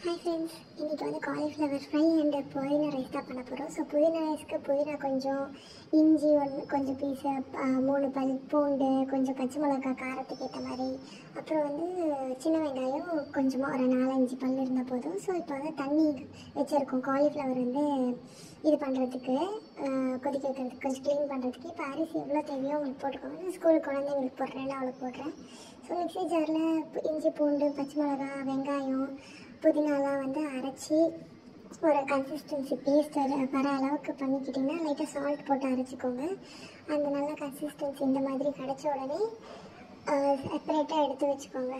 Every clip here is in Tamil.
ஹாய் ஃப்ரெண்ட்ஸ் இன்றைக்கி வந்து காலிஃப்ளவர் ஃப்ரை அண்ட் புதினா ரைஸ் தான் பண்ண போகிறோம் ஸோ புதினா ரைஸ்க்கு புதினா கொஞ்சம் இஞ்சி ஒன்று கொஞ்சம் பீஸு மூணு பல் பூண்டு கொஞ்சம் பச்சை மிளகா காரத்துக்கு ஏற்ற மாதிரி அப்புறம் வந்து சின்ன வெங்காயம் கொஞ்சமாக ஒரு நாலஞ்சு பல் இருந்தால் போதும் ஸோ இப்போ வந்து தண்ணி வச்சுருக்கோம் காலிஃப்ளவர் வந்து இது பண்ணுறதுக்கு கொதிக்க வைக்கிறதுக்கு கொஞ்சம் க்ளீன் பண்ணுறதுக்கு இப்போ அரிசி எவ்வளோ தேவையோ உங்களுக்கு போட்டுக்கோங்க நான் ஸ்கூல் குழந்தைங்களுக்கு போடுறேன் அவ்வளோ போடுறேன் ஸோ மிக்ஸி ஜாரில் இஞ்சி பூண்டு பச்சை மிளகா வெங்காயம் புதினாலாம் வந்து அரைச்சி ஒரு கன்சிஸ்டன்சி பேஸ்ட் வர அளவுக்கு பண்ணிக்கிட்டிங்கன்னா லைட்டாக சால்ட் போட்டு அரைச்சிக்கோங்க அந்த நல்ல கன்சிஸ்டன்சி இந்த மாதிரி கிடச்ச உடனே செப்பரேட்டாக எடுத்து வச்சுக்கோங்க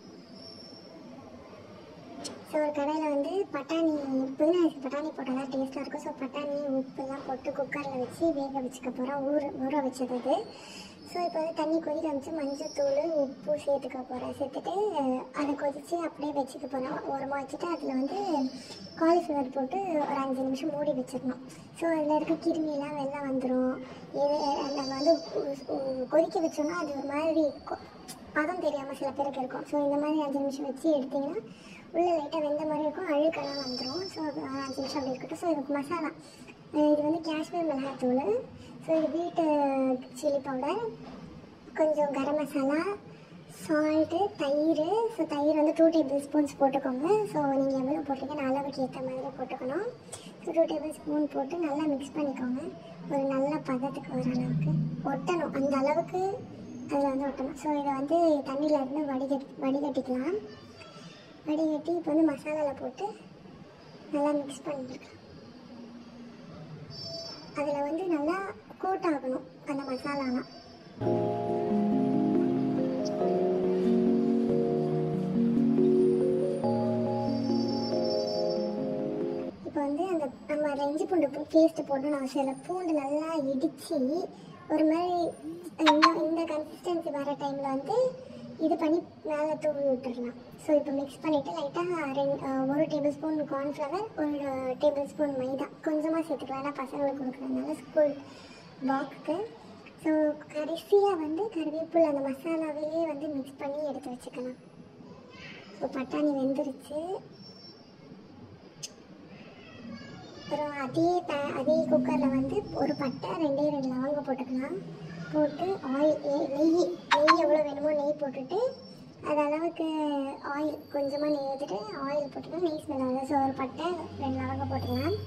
ஸோ ஒரு கடையில் வந்து பட்டாணி புதினா அரிசி பட்டாணி போட்டால் தான் டேஸ்ட்டாக இருக்கும் ஸோ பட்டாணி உப்புலாம் போட்டு குக்கரில் வச்சு வேக வச்சுக்க போகிறோம் ஊற ஊற வச்சது அது ஸோ இப்போ வந்து தண்ணி கொதிக்க வச்சு மஞ்சத்தூள் உப்பு சேர்த்துக்க போகிறேன் சேர்த்துட்டு அதை கொதித்து அப்படியே வச்சுக்க போகிறேன் ஓரமாக வச்சுட்டு அதில் வந்து காலிஃப்ளவர் போட்டு ஒரு அஞ்சு நிமிஷம் மூடி வச்சிடணும் ஸோ அதில் இருக்க கிருமியெல்லாம் வெளில வந்துடும் இது நம்ம வந்து உ- உ- கொதிக்க வச்சோம்னா அது ஒரு மாதிரி கொ- பதம் தெரியாமல் சில பேருக்கு இருக்கும் ஸோ இந்த மாதிரி அஞ்சு நிமிஷம் வச்சு எடுத்திங்கன்னா உள்ளே லைட்டாக வெந்த மாதிரி இருக்கும் அழுக்கெல்லாம் வந்துடும் ஸோ அது ஒரு அஞ்சு நிமிஷம் அப்படி இருக்கட்டும் ஸோ இதுக்கு மசாலா அஹ் இது வந்து காஷ்மீர் மிளகாத்தூள் ஸோ இது வீட்டு சில்லி பவுடர் கொஞ்சம் கரம் மசாலா சால்ட்டு தயிர் ஸோ தயிர் வந்து டூ டேபிள் ஸ்பூன்ஸ் போட்டுக்கோங்க ஸோ நீங்கள் எவ்வளோ போட்டிங்கன்னா அளவுக்கு ஏற்ற மாதிரி போட்டுக்கணும் ஸோ டூ டேபிள் ஸ்பூன் போட்டு நல்லா மிக்ஸ் பண்ணிக்கோங்க ஒரு நல்ல பதத்துக்கு வர அளவுக்கு ஒட்டணும் அந்த அளவுக்கு அதில் வந்து ஒட்டணும் ஸோ இதை வந்து தண்ணியில் இருந்து வடிகட்டி வடிகட்டிக்கலாம் வடிகட்டி இப்போ வந்து மசாலாவில் போட்டு நல்லா மிக்ஸ் பண்ணிக்கலாம் அதில் வந்து நல்லா கோட் ஆகணும் அந்த மசாலாலாம் இப்போ வந்து அந்த நம்ம அதில் இஞ்சி பூண்டு பேஸ்ட்டு போடணும்னு அவசியம் இல்லை பூண்டு நல்லா இடித்து ஒரு மாதிரி இந்த இந்த கன்சிஸ்டன்சி வர டைமில் வந்து இது பண்ணி மேலே தூவி விட்டுறலாம் ஸோ இப்போ மிக்ஸ் பண்ணிவிட்டு லைட்டாக ரெண்டு ஒரு டேபிள் ஸ்பூன் கார்ன்ஃப்ளவர் ஒரு டேபிள் ஸ்பூன் மைதா கொஞ்சமாக சேர்த்துக்கலாம் ஏன்னா பசங்களுக்கு கொடுக்குறதுனால ஸ்கூல் பாக்ஸ்க்கு ஸோ கடைசியாக வந்து கருவேப்பிலை அந்த மசாலாவையே வந்து மிக்ஸ் பண்ணி எடுத்து வச்சுக்கலாம் ஸோ பட்டாணி வெந்துருச்சு அப்புறம் அதே பே அதே குக்கரில் வந்து ஒரு பட்டை ரெண்டே ரெண்டு லவங்கம் போட்டுக்கலாம் போட்டு ஆயில் நெய் நெய் எவ்வளோ வேணுமோ நெய் போட்டுட்டு அது அளவுக்கு ஆயில் கொஞ்சமாக நெய் ஊற்றிட்டு ஆயில் போட்டுக்கலாம் நெய் ஸ்மெல் ஆகுது ஸோ ஒரு பட்டை ரெண்டு லவங்கம் போட்டுக்கலாம்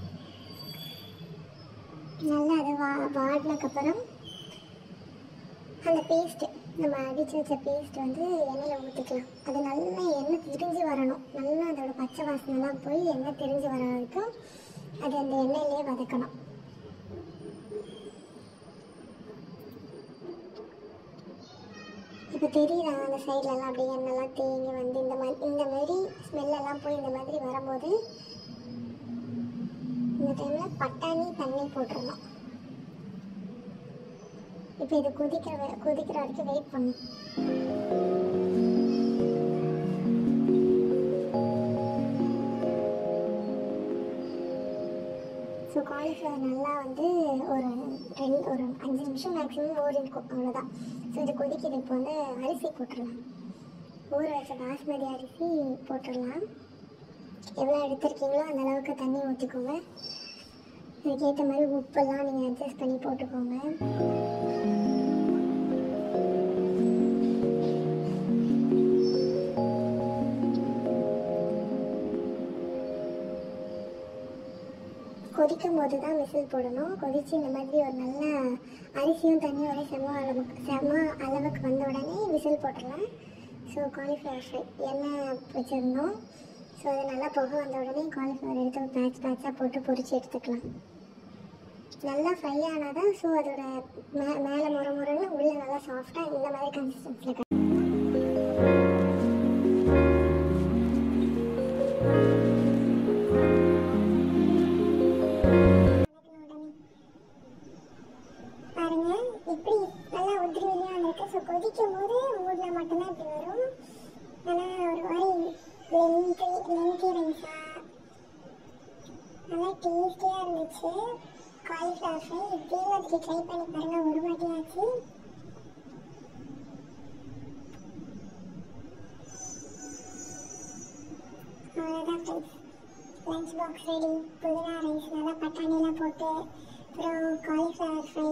நல்லா அது வா வாடினதுக்கப்புறம் அந்த பேஸ்ட்டு நம்ம அடித்து வச்ச பேஸ்ட் வந்து எண்ணெயில் ஊற்றிக்கலாம் அது நல்லா எண்ணெய் திரிஞ்சு வரணும் நல்லா அதோட பச்சை வாசனைலாம் போய் எண்ணெய் திரிஞ்சு வர வரைக்கும் அது அந்த எண்ணெயிலே வதக்கணும் இப்போ தெரியுதா அந்த சைட்லலாம் அப்படியே எண்ணெய்லாம் தேங்கி வந்து இந்த மாதிரி இந்த மாதிரி ஸ்மெல்லெல்லாம் போய் இந்த மாதிரி வரும்போது இந்த டைமில் பட்டாணி தண்ணி போட்டுடணும் இப்போ இது கொதிக்கிற வ- கொதிக்கிற வரைக்கும் வெயிட் பண்ணணும் ஸோ காலிஃப்ளவர் நல்லா வந்து ஒரு ரெண்டு ஒரு அஞ்சு நிமிஷம் மேக்ஸிமம் ஊறி இருக்கும் அவ்வளோதான் ஸோ இது கொதிக்குது இப்போ வந்து அரிசி போட்டுடலாம் ஊற வச்ச பாஸ்மதி அரிசி போட்டுடலாம் எவ்வளோ எடுத்திருக்கீங்களோ அந்த அளவுக்கு தண்ணி ஊற்றிக்கோங்க அதுக்கேற்ற மாதிரி உப்பெல்லாம் நீங்கள் அட்ஜஸ்ட் பண்ணி போட்டுக்கோங்க கொதிக்கும் போது தான் விசில் போடணும் கொதித்து இந்த மாதிரி ஒரு நல்ல அரிசியும் தண்ணியும் ஒரே செம அளவுக்கு செம அளவுக்கு வந்த உடனே விசில் போட்டுடலாம் ஸோ காலிஃப்ளவர் ஃப்ரை எண்ணெய் வச்சுருந்தோம் ஸோ அது நல்லா புகை வந்த உடனே காலிஃப்ளவர் எடுத்து பேட்ச் பேட்சாக போட்டு பொரிச்சு எடுத்துக்கலாம் நல்லா ஃப்ரை ஆனால் தான் ஸோ அதோட மே மேலே முறை முறைன்னு உள்ளே நல்லா சாஃப்டாக இந்த மாதிரி கன்சிஸ்டன்சியில் பாருங்க எப்படி நல்லா உதிரி உதிரியா இருக்கு ஸோ கொதிக்கும் போது ஊர்ல மட்டும்தான் இப்படி வரும் நல்லா ஒரு மாதிரி லென்த்தி லென்த்தி ரைஸா நல்லா டேஸ்டியா இருந்துச்சு காலிஃப்ளவர் ஃப்ரை இப்படியும் அதுக்கு ட்ரை பண்ணி பாருங்க ஒரு வாட்டி ஆச்சு அவ்வளோதான் அவ்வளோதான் ஃப்ரெண்ட்ஸ் லஞ்ச் பாக்ஸ் ரெடி புதினா ரைஸ் நல்லா பட்டாணிலாம் போட்டு அப்புறம் காலிஃப்ளவர் ஃப்ரை